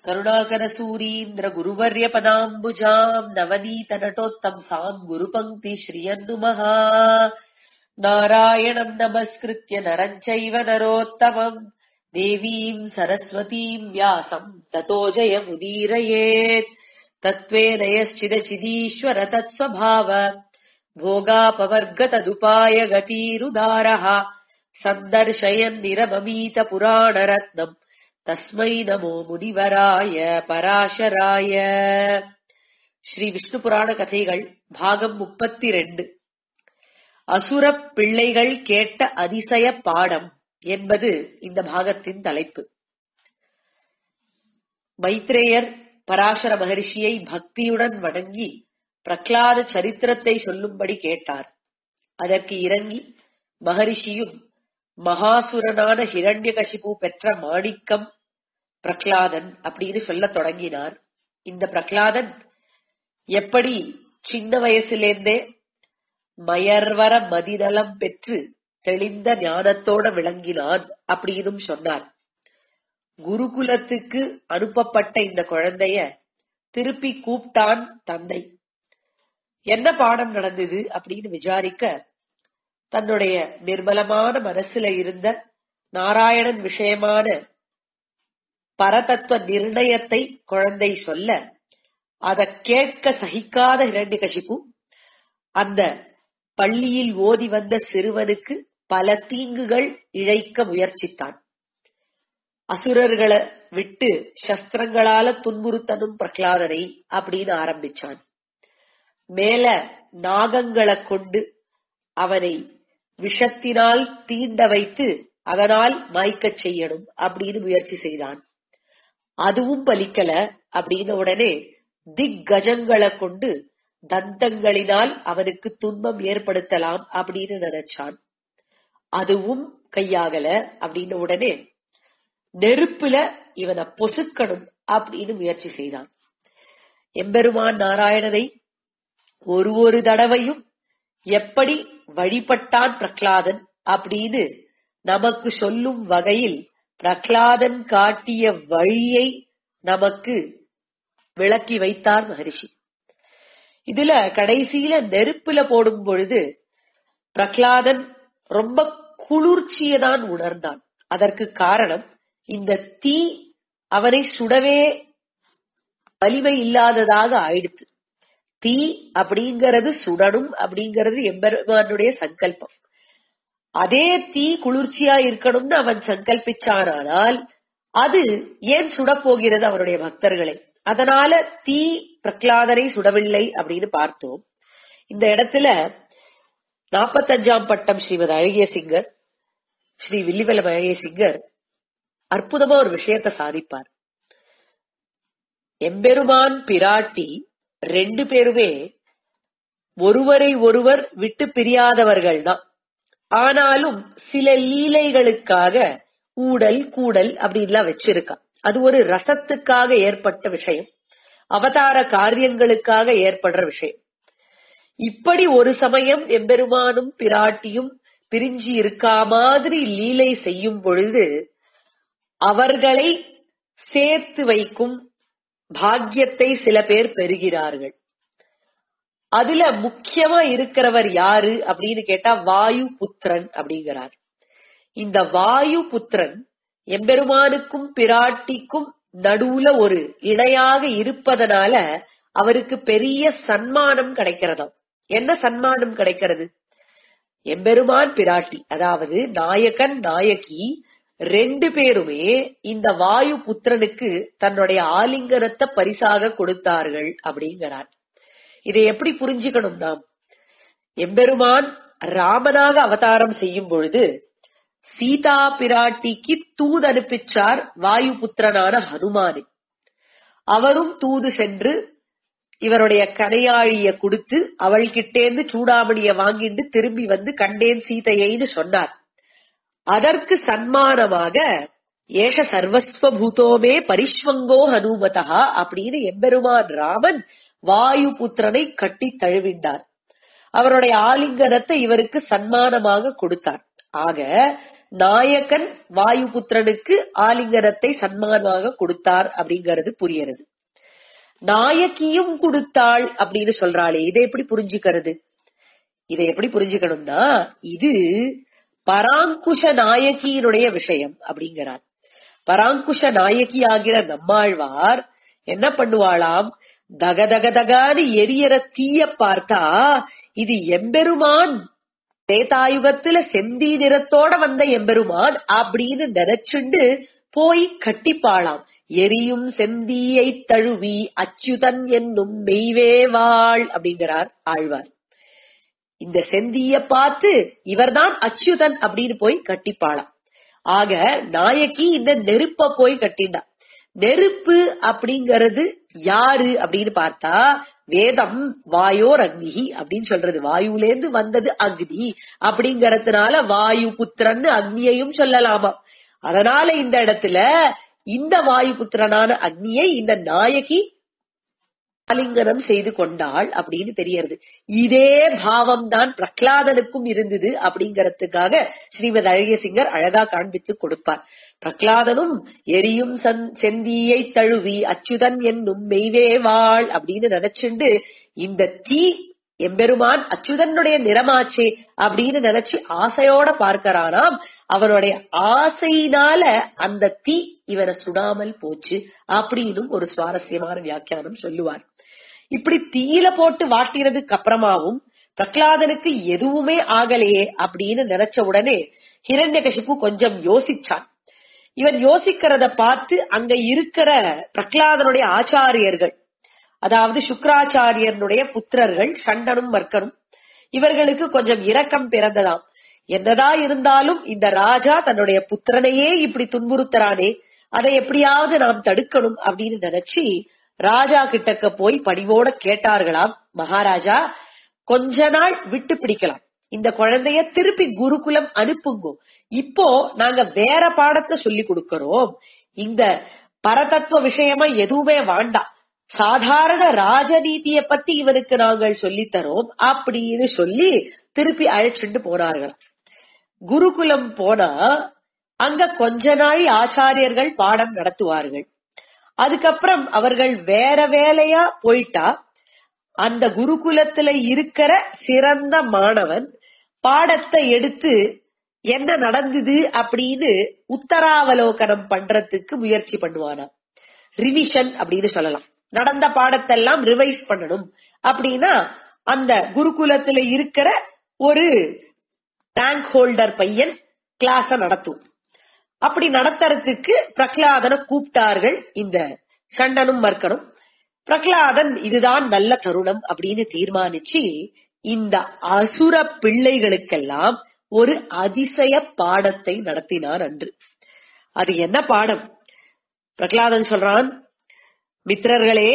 கருணாகரசூரீந்திர குருவர்ய பதாம்புஜாம் நவநீத நட்டோத்தம்சாம் குரு பங்கி ஸ்ரீயன்னுமः நாராயணம் நமஸ்கிருத்ய நரஞ்சைவ நரோத்தமம் தேவீம் சரஸ்வதீம் வியாசம் ததோ ஜயமுதீரயேத் தத்வேன யश्चिदचिदीश्वर तत्स्वभाव भोगापवर्गतदुपाय गतीरुदारः सन्दर्शयन् निरममीत पुराणरत्नम् तस्मै नमो முனிவராய பராசராய ஸ்ரீ விஷ்ணு புராண கதைகள் பாகம் முப்பத்தி ரெண்டு அசுரப் பிள்ளைகள் கேட்ட அதிசய பாடம் என்பது இந்த பாகத்தின் தலைப்பு மைத்ரேயர் பராசர மகரிஷியை பக்தியுடன் வணங்கி பிரகலாத சரித்திரத்தை சொல்லும்படி கேட்டார் அதற்கு இறங்கி மகரிஷியும் மகாசுரனான ஹிரண்யகசிபு பெற்ற மாணிக்கம் பிரகலாதன் அப்படின்னு சொல்ல தொடங்கினார் இந்த பிரகலாதன் எப்படி சின்ன வயசிலேருந்தே மயர்வர மதிநலம் பெற்று தெளிந்த ஞானத்தோட விளங்கினான் அப்படின்னு சொன்னார் குருகுலத்துக்கு அனுப்பப்பட்ட இந்த குழந்தைய திருப்பி கூப்பிட்டான் தந்தை என்ன பாடம் நடந்தது அப்படின்னு விசாரிக்க தன்னுடைய நிர்மலமான மனசுல இருந்த நாராயணன் விஷயமான பரதத்துவ நிர்ணயத்தை குழந்தை சொல்ல அதை கேட்க சகிக்காத இரண்டிகசிப்பு அந்த பள்ளியில் ஓதி வந்த சிறுவனுக்கு பல தீங்குகள் இழைக்க முயற்சித்தான் அசுரர்களை விட்டு சஸ்திரங்களால துன்புறுத்தனும் பிரகலாதனை அப்படின்னு ஆரம்பிச்சான் மேல நாகங்களை கொண்டு அவனை விஷத்தினால் தீண்ட வைத்து அதனால் மாய்க்கச் செய்யணும் அப்படின்னு முயற்சி செய்தான் அதுவும் பலிக்கல அப்படின்னு உடனே திக்கஜங்களை கொண்டு தந்தங்களினால் அவனுக்கு துன்பம் ஏற்படுத்தலாம் அப்படின்னு நினைச்சான் அதுவும் கையாகல அப்படின்னு உடனே நெருப்புல இவனை பொசுக்கணும் அப்படின்னு முயற்சி செய்தான் எம்பெருமான் நாராயணனை ஒரு ஒரு தடவையும் எப்படி வழிபட்டான் பிரகலாதன் அப்படின்னு நமக்கு சொல்லும் வகையில் பிரகலாதன் காட்டிய வழியை நமக்கு விளக்கி வைத்தார் மகரிஷி இதுல கடைசியில நெருப்புல போடும் பொழுது பிரகலாதன் ரொம்ப குளிர்ச்சியை தான் உணர்ந்தான் அதற்கு காரணம் இந்த தீ அவனை சுடவே வலிமை இல்லாததாக ஆயிடுத்து தீ அப்படிங்கிறது சுடணும் அப்படிங்கிறது எம்பெருமானுடைய சங்கல்பம் அதே தீ குளிர்ச்சியா இருக்கணும்னு அவன் சங்கல்பிச்சானால் அது ஏன் சுடப்போகிறது அவருடைய பக்தர்களை அதனால தீ பிரகலாதனை சுடவில்லை அப்படின்னு பார்த்தோம் இந்த இடத்துல நாற்பத்தஞ்சாம் பட்டம் ஸ்ரீமத் அழகிய சிங்கர் ஸ்ரீ வில்லிவலம் அழகிய சிங்கர் அற்புதமா ஒரு விஷயத்த சாதிப்பார் எம்பெருமான் பிராட்டி ரெண்டு பேருமே ஒருவரை ஒருவர் விட்டு பிரியாதவர்கள் தான் ஆனாலும் சில லீலைகளுக்காக ஊடல் கூடல் அப்படின்லாம் வச்சிருக்கா அது ஒரு ரசத்துக்காக ஏற்பட்ட விஷயம் அவதார காரியங்களுக்காக ஏற்படுற விஷயம் இப்படி ஒரு சமயம் எம்பெருமானும் பிராட்டியும் பிரிஞ்சு இருக்கா மாதிரி லீலை செய்யும் பொழுது அவர்களை சேர்த்து வைக்கும் பாக்கியத்தை சில பேர் பெறுகிறார்கள் அதுல முக்கியமா இருக்கிறவர் யாரு அப்படின்னு கேட்டா வாயு புத்திரன் அப்படிங்கிறார் இந்த வாயு புத்திரன் எம்பெருமானுக்கும் பிராட்டிக்கும் நடுவுல ஒரு இணையாக இருப்பதனால அவருக்கு பெரிய சன்மானம் கிடைக்கிறதாம் என்ன சன்மானம் கிடைக்கிறது எம்பெருமான் பிராட்டி அதாவது நாயகன் நாயகி ரெண்டு பேருமே இந்த வாயு புத்திரனுக்கு தன்னுடைய ஆலிங்கனத்தை பரிசாக கொடுத்தார்கள் அப்படிங்கிறார் இதை எப்படி புரிஞ்சுக்கணும் நாம் எம்பெருமான் ராமனாக அவதாரம் செய்யும் பொழுது சீதா பிராட்டிக்கு தூது அனுப்பிச்சார் வாயு புத்திரனான ஹனுமானே அவரும் தூது சென்று இவருடைய கனையாழிய கொடுத்து அவள் கிட்டேந்து சூடாமணிய வாங்கிட்டு திரும்பி வந்து கண்டேன் சீதையைன்னு சொன்னார் அதற்கு சன்மானமாக ஏஷ சர்வஸ்வ பூதோமே பரிஷ்வங்கோ ஹனுமதா அப்படின்னு எம்பெருமான் ராமன் வாயு புத்திரனை கட்டி தழுவிண்டார் அவருடைய ஆலிங்கனத்தை இவருக்கு சன்மானமாக கொடுத்தார் ஆக நாயகன் வாயுபுத்திரனுக்கு ஆலிங்கனத்தை சன்மானமாக கொடுத்தார் அப்படிங்கறது புரியறது நாயகியும் கொடுத்தாள் அப்படின்னு சொல்றாளே இதை எப்படி புரிஞ்சுக்கிறது இதை எப்படி புரிஞ்சுக்கணும்னா இது பராங்குஷ நாயகியினுடைய விஷயம் அப்படிங்கிறார் பராங்குஷ நாயகி ஆகிற நம்மாழ்வார் என்ன பண்ணுவாளாம் தக தக தகாது எரியற தீய பார்த்தா இது எம்பெருமான் தேதாயுகத்துல செந்தி நிறத்தோட வந்த எம்பெருமான் அப்படின்னு நினைச்சுண்டு போய் கட்டிப்பாளாம் எரியும் செந்தியை தழுவி அச்சுதன் என்னும் மெய்வேவாள் அப்படிங்கிறார் ஆழ்வார் இந்த செந்திய பார்த்து இவர்தான் அச்சுதன் அப்படின்னு போய் கட்டிப்பாளாம் ஆக நாயகி இந்த நெருப்ப போய் கட்டிண்டா நெருப்பு அப்படிங்கறது யாரு அப்படின்னு பார்த்தா வேதம் வாயோர் அக்னிஹி அப்படின்னு சொல்றது வாயுலேந்து வந்தது அக்னி அப்படிங்கறதுனால வாயு புத்திரன்னு அக்னியையும் சொல்லலாமா அதனால இந்த இடத்துல இந்த வாயு புத்திரனான அக்னியை இந்த நாயகி ஆலிங்கனம் செய்து கொண்டாள் அப்படின்னு தெரியறது இதே பாவம் தான் பிரகலாதனுக்கும் இருந்தது அப்படிங்கறதுக்காக ஸ்ரீமத் அழகிய சிங்கர் அழகா காண்பித்து கொடுப்பார் பிரகலாதனும் எரியும் சந்- செந்தியை தழுவி அச்சுதன் என்னும் மெய்வேவாள் அப்படின்னு நினைச்சுண்டு இந்த தீ எம்பெருமான் அச்சுதனுடைய நிறமாச்சே அப்படின்னு நினைச்சு ஆசையோட பார்க்கறானாம் அவனுடைய ஆசையினால அந்த தீ இவனை சுடாமல் போச்சு அப்படின்னும் ஒரு சுவாரஸ்யமான வியாக்கியானம் சொல்லுவார் இப்படி தீயில போட்டு வாட்டினதுக்கு அப்புறமாவும் பிரகலாதனுக்கு எதுவுமே ஆகலையே அப்படின்னு நினைச்ச உடனே ஹிரண்யகசிப்பு கொஞ்சம் யோசிச்சான் இவன் யோசிக்கிறத பார்த்து அங்க இருக்கிற பிரகலாதனுடைய ஆச்சாரியர்கள் அதாவது சுக்ராச்சாரியனுடைய புத்திரர்கள் சண்டனும் மர்க்கனும் இவர்களுக்கு கொஞ்சம் இரக்கம் பிறந்ததாம் என்னதான் இருந்தாலும் இந்த ராஜா தன்னுடைய புத்திரனையே இப்படி துன்புறுத்துறானே அதை எப்படியாவது நாம் தடுக்கணும் அப்படின்னு நினைச்சு ராஜா கிட்டக்க போய் பணிவோட கேட்டார்களாம் மகாராஜா கொஞ்ச நாள் விட்டு பிடிக்கலாம் இந்த குழந்தைய திருப்பி குருகுலம் அனுப்புங்கோ இப்போ நாங்க வேற பாடத்தை சொல்லி கொடுக்கறோம் இந்த பரதத்துவ விஷயமா எதுவுமே வேண்டாம் சாதாரண ராஜநீதிய பத்தி இவனுக்கு நாங்கள் சொல்லித் தரோம் அப்படின்னு சொல்லி திருப்பி அழைச்சிட்டு போனார்கள் குருகுலம் போனா அங்க கொஞ்ச நாள் ஆச்சாரியர்கள் பாடம் நடத்துவார்கள் அதுக்கப்புறம் அவர்கள் வேற வேலையா போயிட்டா அந்த குருகுலத்துல இருக்கிற சிறந்த மாணவன் பாடத்தை எடுத்து என்ன நடந்தது அப்படின்னு உத்தராவலோகனம் பண்றதுக்கு முயற்சி பண்ணுவானா ரிவிஷன் அப்படின்னு சொல்லலாம் நடந்த பாடத்தெல்லாம் ரிவைஸ் பண்ணணும் அப்படின்னா அந்த குருகுலத்துல இருக்கிற ஒரு ரேங்க் ஹோல்டர் பையன் கிளாஸ நடத்தும் அப்படி நடத்துறதுக்கு பிரகலாதனை கூப்பிட்டார்கள் இந்த சண்டனும் மர்க்கனும் பிரகலாதன் இதுதான் நல்ல தருணம் அப்படின்னு தீர்மானிச்சு இந்த அசுர பிள்ளைகளுக்கெல்லாம் ஒரு அதிசய பாடத்தை நடத்தினார் அன்று அது என்ன பாடம் பிரகலாதன் சொல்றான் மித்திரர்களே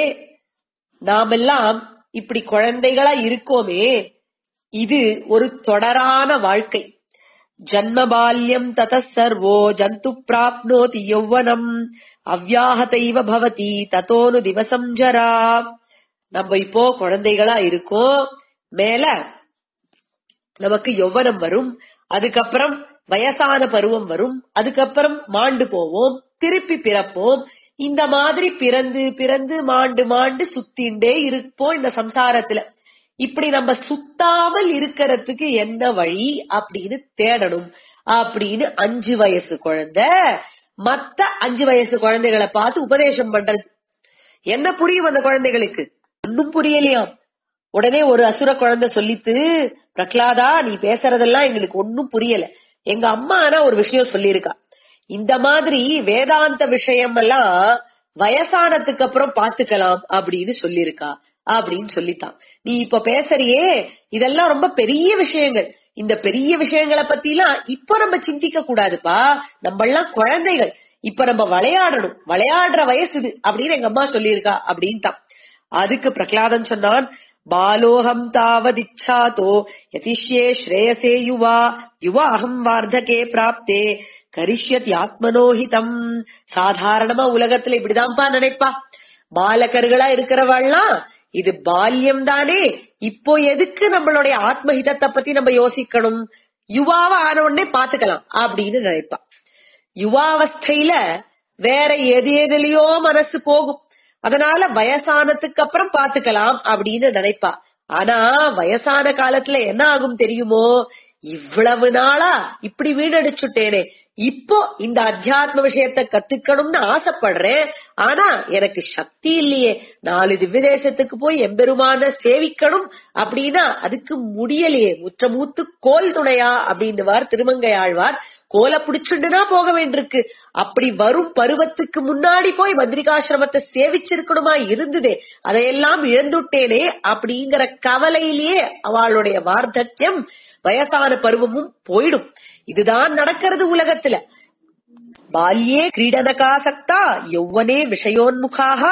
நாமெல்லாம் இப்படி குழந்தைகளா இருக்கோமே இது ஒரு தொடரான வாழ்க்கை ஜன்மபால்யம் தத சர்வோ ஜந்து பிராப்னோதி யௌவனம் அவ்யாஹதைவ பவதி தத்தோனு திவசம் ஜரா நம்ம இப்போ குழந்தைகளா இருக்கோம் மேல நமக்கு யௌவனம் வரும் அதுக்கப்புறம் வயசான பருவம் வரும் அதுக்கப்புறம் மாண்டு போவோம் திருப்பி பிறப்போம் இந்த மாதிரி பிறந்து பிறந்து மாண்டு மாண்டு சுத்திண்டே இருப்போம் இந்த சம்சாரத்துல இப்படி நம்ம சுத்தாமல் இருக்கிறதுக்கு என்ன வழி அப்படின்னு தேடணும் அப்படின்னு அஞ்சு வயசு குழந்தை மத்த அஞ்சு வயசு குழந்தைகளை பார்த்து உபதேசம் பண்றது என்ன புரியும் அந்த குழந்தைகளுக்கு ஒன்னும் புரியலையாம் உடனே ஒரு அசுர குழந்தை சொல்லித்து பிரகலாதா நீ பேசுறதெல்லாம் எங்களுக்கு ஒன்னும் புரியல எங்க அம்மா ஆனா ஒரு விஷயம் சொல்லியிருக்கா இந்த மாதிரி வேதாந்த விஷயம் எல்லாம் வயசானதுக்கு அப்புறம் பாத்துக்கலாம் அப்படின்னு சொல்லியிருக்கா அப்படின்னு சொல்லித்தான் நீ இப்ப பேசுறியே இதெல்லாம் ரொம்ப பெரிய விஷயங்கள் இந்த பெரிய விஷயங்களை பத்தி எல்லாம் இப்ப நம்ம சிந்திக்க கூடாதுப்பா நம்ம எல்லாம் குழந்தைகள் இப்ப நம்ம விளையாடணும் விளையாடுற வயசு இது அப்படின்னு எங்க அம்மா சொல்லியிருக்கா அப்படின்ட்டான் அதுக்கு பிரகலாதன் சொன்னான் பாலோகம் தாவதிச்சாதோ யதிஷ்யே ஸ்ரேயசே யுவா யுவா அகம் வார்த்தகே பிராப்தே கரிஷ்யத் ஆத்மனோஹிதம் சாதாரணமா உலகத்துல இப்படிதான்ப்பா நினைப்பா பாலகர்களா இருக்கிறவாள்லாம் இது பால்யம் தானே இப்போ எதுக்கு நம்மளுடைய ஆத்மஹிதத்தை பத்தி நம்ம யோசிக்கணும் யுவாவா ஆன உடனே பாத்துக்கலாம் அப்படின்னு நினைப்பா யுவாவஸ்தையில வேற எது எதுலயோ மனசு போகும் அதனால வயசானதுக்கு அப்புறம் பாத்துக்கலாம் அப்படின்னு நினைப்பா ஆனா வயசான காலத்துல என்ன ஆகும் தெரியுமோ இவ்வளவு நாளா இப்படி வீணடிச்சுட்டேனே இப்போ இந்த அத்தியாத்ம விஷயத்த கத்துக்கணும்னு ஆசைப்படுறேன் ஆனா எனக்கு சக்தி இல்லையே நாலு திவ்ய தேசத்துக்கு போய் எம்பெருமான சேவிக்கணும் அப்படின்னா அதுக்கு முடியலையே முற்ற மூத்து கோல் துணையா அப்படின்னுவார் திருமங்கை ஆழ்வார் கோலை பிடிச்சுண்டுனா போக வேண்டியிருக்கு அப்படி வரும் பருவத்துக்கு முன்னாடி போய் பத்ரிகாசிரமத்தை சேவிச்சிருக்கணுமா இருந்ததே அதையெல்லாம் இழந்துட்டேனே அப்படிங்கிற கவலையிலேயே அவளுடைய வார்த்தக்கியம் வயசான பருவமும் போயிடும் இதுதான் நடக்கிறது உலகத்துல பால்யே கிரீடனகாசக்தா யௌவனே விஷயோன்முகாக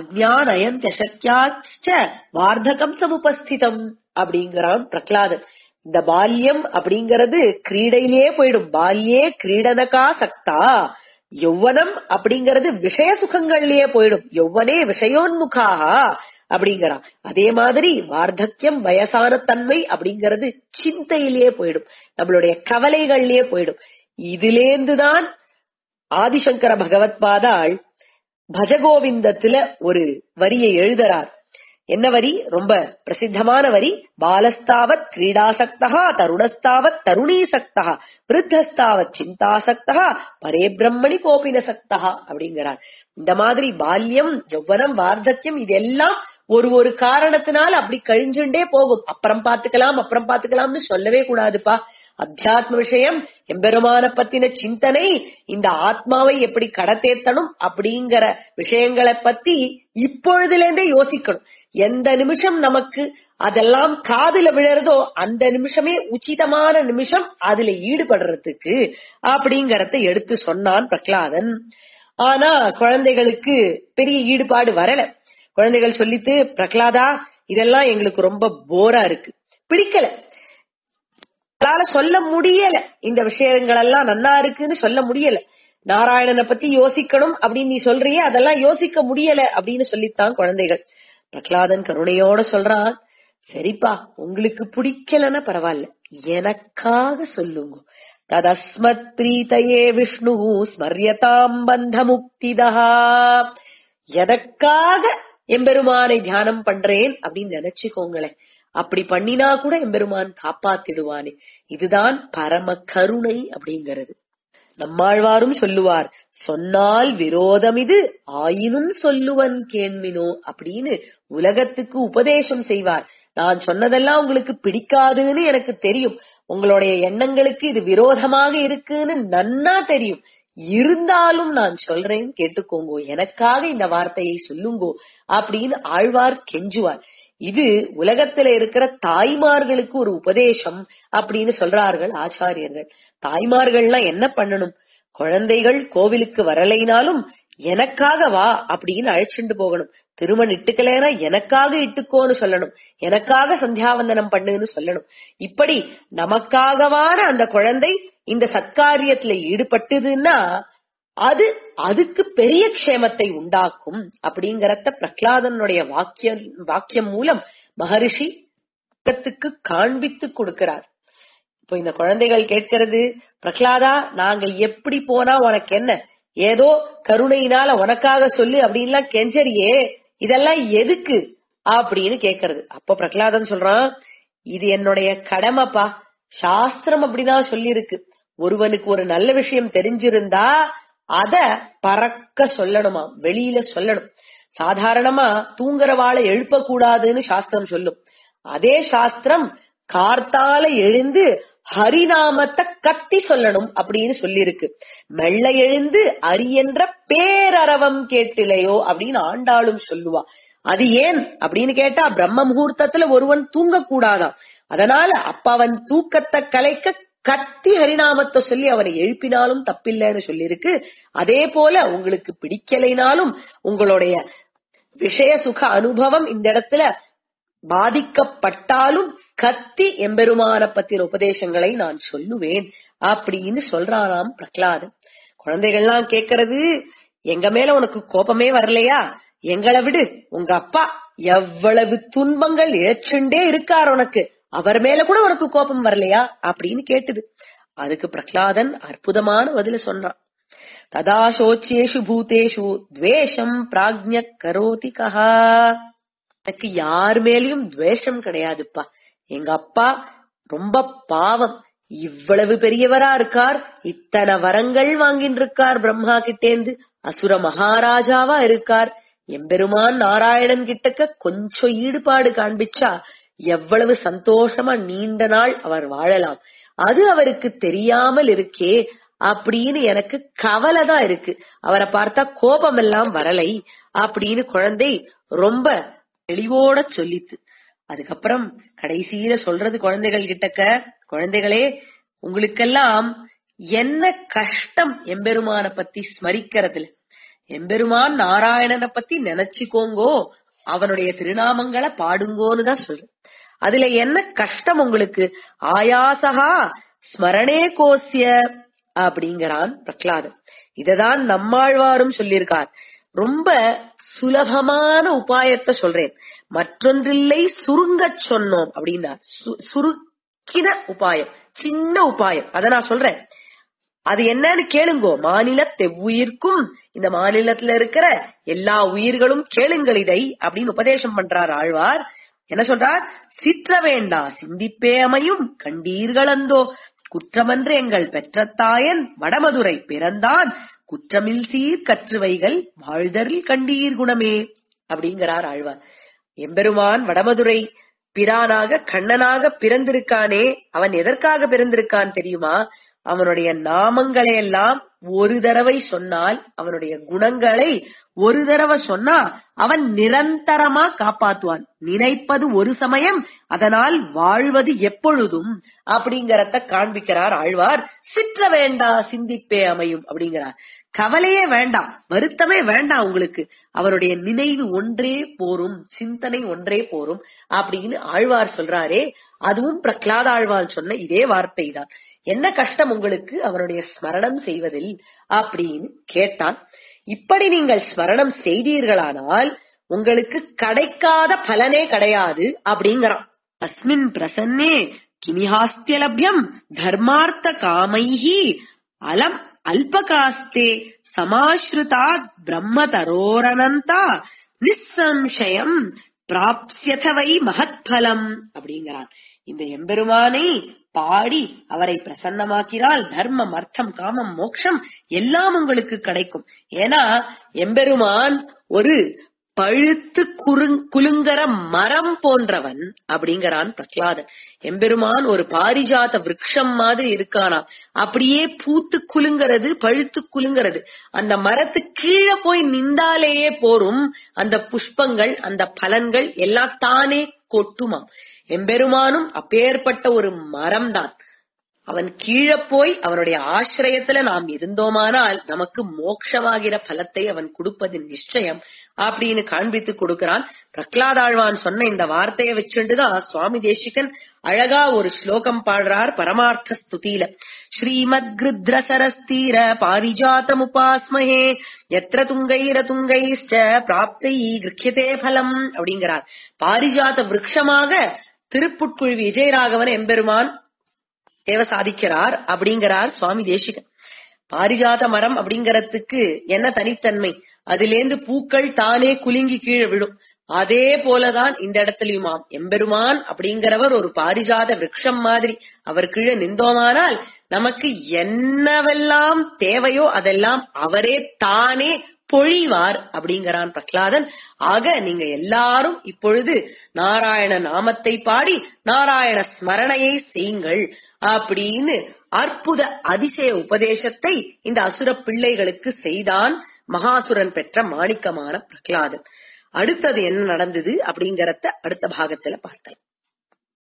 ஞானயந்தசக்யாச்ச வார்த்தகம் சமுபஸ்திதம் அப்படிங்கிறான் பிரகலாதன் இந்த பால்யம் அப்படிங்கறது கிரீடையிலே போயிடும் பால்யே கிரீடனகா சக்தா யௌவனம் அப்படிங்கறது விஷய சுகங்கள்லயே போயிடும் யௌவனே விஷயோன்முகாக அப்படிங்கிறான் அதே மாதிரி வார்த்தக்கியம் வயசான தன்மை அப்படிங்கறது சிந்தையிலேயே போயிடும் நம்மளுடைய கவலைகள்லயே போயிடும் இதிலேந்துதான் ஆதிசங்கர பகவத்பாதாள் பஜகோவிந்தத்துல ஒரு வரியை எழுதுறார் என்ன வரி ரொம்ப பிரசித்தமான வரி பாலஸ்தாவத் கிரீடாசக்தா தருணஸ்தாவத் தருணீசக்தா விருத்தஸ்தாவத் சிந்தாசக்தா பரே பிரம்மணி கோபின சக்தா அப்படிங்கிறார் இந்த மாதிரி பால்யம் யௌவனம் வார்த்தக்கியம் இதெல்லாம் ஒரு ஒரு காரணத்தினால அப்படி கழிஞ்சுண்டே போகும் அப்புறம் பாத்துக்கலாம் அப்புறம் பாத்துக்கலாம்னு சொல்லவே கூடாதுப்பா அத்தியாத்ம விஷயம் எம்பெருமான பத்தின சிந்தனை இந்த ஆத்மாவை எப்படி கடத்தேத்தணும் அப்படிங்கிற விஷயங்களை பத்தி இப்பொழுதுல இருந்தே யோசிக்கணும் எந்த நிமிஷம் நமக்கு அதெல்லாம் காதுல விழறதோ அந்த நிமிஷமே உச்சிதமான நிமிஷம் அதுல ஈடுபடுறதுக்கு அப்படிங்கறத எடுத்து சொன்னான் பிரகலாதன் ஆனா குழந்தைகளுக்கு பெரிய ஈடுபாடு வரல குழந்தைகள் சொல்லித்து பிரகலாதா இதெல்லாம் எங்களுக்கு ரொம்ப போரா இருக்கு பிடிக்கல அவளால சொல்ல முடியல இந்த விஷயங்கள் எல்லாம் நன்னா இருக்குன்னு சொல்ல முடியல நாராயணனை பத்தி யோசிக்கணும் அப்படின்னு நீ சொல்றியே அதெல்லாம் யோசிக்க முடியல அப்படின்னு சொல்லித்தான் குழந்தைகள் பிரகலாதன் கருணையோட சொல்றான் சரிப்பா உங்களுக்கு பிடிக்கலன்னா பரவாயில்ல எனக்காக சொல்லுங்க ததஸ்மத் பிரீத்தையே விஷ்ணு ஸ்மரியதாம் பந்த முக்திதா எதற்காக எம்பெருமானை தியானம் பண்றேன் அப்படின்னு நினைச்சுக்கோங்களேன் அப்படி பண்ணினா கூட எம்பெருமான் காப்பாத்திடுவானே இதுதான் பரம கருணை அப்படிங்கிறது நம்மாழ்வாரும் சொல்லுவார் சொன்னால் விரோதம் இது ஆயினும் சொல்லுவன் கேண்மினோ அப்படின்னு உலகத்துக்கு உபதேசம் செய்வார் நான் சொன்னதெல்லாம் உங்களுக்கு பிடிக்காதுன்னு எனக்கு தெரியும் உங்களுடைய எண்ணங்களுக்கு இது விரோதமாக இருக்குன்னு நன்னா தெரியும் இருந்தாலும் நான் சொல்றேன் கேட்டுக்கோங்கோ எனக்காக இந்த வார்த்தையை சொல்லுங்கோ அப்படின்னு ஆழ்வார் கெஞ்சுவார் இது உலகத்துல இருக்கிற தாய்மார்களுக்கு ஒரு உபதேசம் அப்படின்னு சொல்றார்கள் ஆச்சாரியர்கள் தாய்மார்கள்லாம் என்ன பண்ணணும் குழந்தைகள் கோவிலுக்கு வரலைனாலும் எனக்காக வா அப்படின்னு அழைச்சிட்டு போகணும் திருமணம் இட்டுக்கலைன்னா எனக்காக இட்டுக்கோன்னு சொல்லணும் எனக்காக சந்தியாவந்தனம் பண்ணுன்னு சொல்லணும் இப்படி நமக்காகவான அந்த குழந்தை இந்த சத்காரியத்துல ஈடுபட்டதுன்னா அது அதுக்கு பெரிய க்ஷேமத்தை உண்டாக்கும் அப்படிங்கறத பிரகலாதனுடைய வாக்கிய வாக்கியம் மூலம் மகரிஷி உலகத்துக்கு காண்பித்து கொடுக்கிறார் இப்போ இந்த குழந்தைகள் கேட்கிறது பிரகலாதா நாங்க எப்படி போனா உனக்கு என்ன ஏதோ கருணையினால உனக்காக சொல்லு அப்படின்லாம் கெஞ்சரியே இதெல்லாம் எதுக்கு அப்படின்னு கேக்குறது அப்ப பிரகலாதன் சொல்றான் இது என்னுடைய கடமைப்பா சாஸ்திரம் அப்படிதான் சொல்லியிருக்கு ஒருவனுக்கு ஒரு நல்ல விஷயம் தெரிஞ்சிருந்தா அத பறக்க சொல்லணுமா வெளியில சொல்லணும் சாதாரணமா தூங்குறவாளை எழுப்ப கூடாதுன்னு சாஸ்திரம் சொல்லும் அதே சாஸ்திரம் கார்த்தால எழுந்து ஹரிநாமத்தை கத்தி சொல்லணும் அப்படின்னு சொல்லியிருக்கு மெல்ல எழுந்து அரியன்ற பேரரவம் கேட்டிலையோ அப்படின்னு ஆண்டாளும் சொல்லுவா அது ஏன் அப்படின்னு கேட்டா பிரம்ம முகூர்த்தத்துல ஒருவன் தூங்க கூடாதாம் அதனால அப்ப அவன் தூக்கத்தை கலைக்க கத்தி ஹரிநாமத்தை சொல்லி அவனை எழுப்பினாலும் தப்பில்லைன்னு சொல்லியிருக்கு அதே போல உங்களுக்கு பிடிக்கலைனாலும் உங்களுடைய விஷய சுக அனுபவம் இந்த இடத்துல பாதிக்கப்பட்டாலும் கத்தி எம்பெருமான பத்தின உபதேசங்களை நான் சொல்லுவேன் அப்படின்னு சொல்றானாம் பிரகலாதன் குழந்தைகள்லாம் கேக்குறது எங்க மேல உனக்கு கோபமே வரலையா எங்களை விடு உங்க அப்பா எவ்வளவு துன்பங்கள் இழச்சுண்டே இருக்கார் உனக்கு அவர் மேல கூட உனக்கு கோபம் வரலையா அப்படின்னு கேட்டுது அதுக்கு பிரகலாதன் அற்புதமான பதில சொன்னான் ததா சோச்சேஷு பூதேஷு துவேஷம் பிராஜ்ய கரோதி கஹா எனக்கு யார் மேலயும் துவேஷம் கிடையாதுப்பா எங்க அப்பா ரொம்ப பாவம் இவ்வளவு பெரியவரா இருக்கார் இத்தனை வரங்கள் வாங்கின்னு இருக்கார் பிரம்மா கிட்டேந்து அசுர மகாராஜாவா இருக்கார் எம்பெருமான் நாராயணன் கிட்டக்க கொஞ்சம் ஈடுபாடு காண்பிச்சா எவ்வளவு சந்தோஷமா நீண்ட நாள் அவர் வாழலாம் அது அவருக்கு தெரியாமல் இருக்கே அப்படின்னு எனக்கு கவலை தான் இருக்கு அவரை பார்த்தா கோபம் எல்லாம் வரலை அப்படின்னு குழந்தை ரொம்ப தெளிவோட சொல்லித்து அதுக்கப்புறம் கடைசியில சொல்றது குழந்தைகள் கிட்டக்க குழந்தைகளே உங்களுக்கெல்லாம் என்ன கஷ்டம் எம்பெருமான பத்தி ஸ்மரிக்கிறதுல எம்பெருமான் நாராயணனை பத்தி நினைச்சுக்கோங்கோ அவனுடைய திருநாமங்களை பாடுங்கோன்னு தான் சொல்றேன் அதுல என்ன கஷ்டம் உங்களுக்கு ஆயாசகா ஸ்மரணே கோசிய அப்படிங்கிறான் பிரகலாதன் இததான் நம்மாழ்வாரும் சொல்லியிருக்கார் ரொம்ப சுலபமான உபாயத்தை சொல்றேன் மற்றொன்றில்லை சுருங்கச் சொன்னோம் அப்படின்னா சு- சுருக்கின உபாயம் சின்ன உபாயம் அத நான் சொல்றேன் அது என்னன்னு கேளுங்கோ மாநில தெவ்வுயிர்க்கும் இந்த மாநிலத்துல இருக்கிற எல்லா உயிர்களும் கேளுங்கள் இதை அப்படின்னு உபதேசம் பண்றார் ஆழ்வார் என்ன சொல்றார் சிற்ற வேண்டா சிந்திப்பே அமையும் கண்டீர்களந்தோ குற்றமன்று எங்கள் பெற்ற தாயன் வடமதுரை பிறந்தான் குற்றமில் சீர் கற்றுவைகள் வாழ்தரில் கண்டீர் குணமே அப்படிங்கிறார் ஆழ்வார் எம்பெருமான் வடமதுரை பிரானாக கண்ணனாக பிறந்திருக்கானே அவன் எதற்காக பிறந்திருக்கான் தெரியுமா அவனுடைய நாமங்களை எல்லாம் ஒரு தடவை சொன்னால் அவனுடைய குணங்களை ஒரு தடவை சொன்னா அவன் நிரந்தரமா காப்பாத்துவான் நினைப்பது ஒரு சமயம் அதனால் வாழ்வது எப்பொழுதும் அப்படிங்கறத காண்பிக்கிறார் ஆழ்வார் சிற்ற வேண்டா சிந்திப்பே அமையும் அப்படிங்கிறார் கவலையே வேண்டாம் வருத்தமே வேண்டாம் உங்களுக்கு அவருடைய நினைவு ஒன்றே போரும் சிந்தனை ஒன்றே போரும் அப்படின்னு ஆழ்வார் சொல்றாரே அதுவும் பிரகலாத ஆழ்வார் சொன்ன இதே வார்த்தை தான் என்ன கஷ்டம் உங்களுக்கு அவருடைய ஸ்மரணம் செய்வதில் அப்படின்னு கேட்டான் இப்படி நீங்கள் ஸ்மரணம் செய்தீர்களானால் உங்களுக்கு கிடைக்காத பலனே கிடையாது அப்படிங்கிறான் அஸ்மின் பிரசன்னே கிமிஹாஸ்திய லப்யம் தர்மார்த்த காமைஹி அலம் அல்பகாஸ்தே சமாஸ்ருதா பிரம்மதரோரனந்தா நிசம்சயம் பிராப்சியத வை மகத்பலம் அப்படிங்கிறான் இந்த எம்பெருமானை பாடி அவரை பிரசன்னமாக்கிறால் தர்மம் அர்த்தம் காமம் மோட்சம் எல்லாம் உங்களுக்கு கிடைக்கும் ஏன்னா எம்பெருமான் ஒரு பழுத்து குறுங் குலுங்கற மரம் போன்றவன் அப்படிங்கிறான் பிரகலாதன் எம்பெருமான் ஒரு பாரிஜாத விருட்சம் மாதிரி இருக்கானாம் அப்படியே பூத்து குலுங்கிறது பழுத்து குலுங்கிறது அந்த மரத்து கீழே போய் நின்றாலேயே போரும் அந்த புஷ்பங்கள் அந்த பலன்கள் எல்லாம் தானே கொட்டுமாம் எம்பெருமானும் அப்பேற்பட்ட ஒரு மரம்தான் அவன் கீழே போய் அவனுடைய ஆசிரியத்துல நாம் இருந்தோமானால் நமக்கு மோட்சமாகிற பலத்தை அவன் கொடுப்பது நிச்சயம் அப்படின்னு காண்பித்து கொடுக்கிறான் பிரகலாதாழ்வான் சொன்ன இந்த வார்த்தையை வச்சுட்டுதான் சுவாமி தேசிகன் அழகா ஒரு ஸ்லோகம் பாடுறார் பரமார்த்த ஸ்துதியில ஸ்ரீமத் கிருத்ரசரஸ்தீர பாரிஜாத்தமுபாஸ்மஹே எத்திர துங்கைர துங்கைஷ்ட பிராப்தை கிருக்கியதே பலம் அப்படிங்கிறார் பாரிஜாத விருட்சமாக திருப்புட்குழி விஜயராகவன் எம்பெருமான் தேவ சாதிக்கிறார் அப்படிங்கிறார் சுவாமி தேசிகன் பாரிஜாத மரம் அப்படிங்கறதுக்கு என்ன தனித்தன்மை அதிலேந்து பூக்கள் தானே குலுங்கி கீழே விழும் அதே போலதான் இந்த இடத்துலயுமாம் எம்பெருமான் அப்படிங்கிறவர் ஒரு பாரிஜாத விருட்சம் மாதிரி அவர் கீழே நின்றோமானால் நமக்கு என்னவெல்லாம் தேவையோ அதெல்லாம் அவரே தானே பொழிவார் அப்படிங்கிறான் பிரகலாதன் ஆக நீங்க எல்லாரும் இப்பொழுது நாராயண நாமத்தை பாடி நாராயண ஸ்மரணையை செய்யுங்கள் அப்படின்னு அற்புத அதிசய உபதேசத்தை இந்த அசுர பிள்ளைகளுக்கு செய்தான் மகாசுரன் பெற்ற மாணிக்கமான பிரகலாதன் அடுத்தது என்ன நடந்தது அப்படிங்கறத அடுத்த பாகத்துல பார்க்கலாம்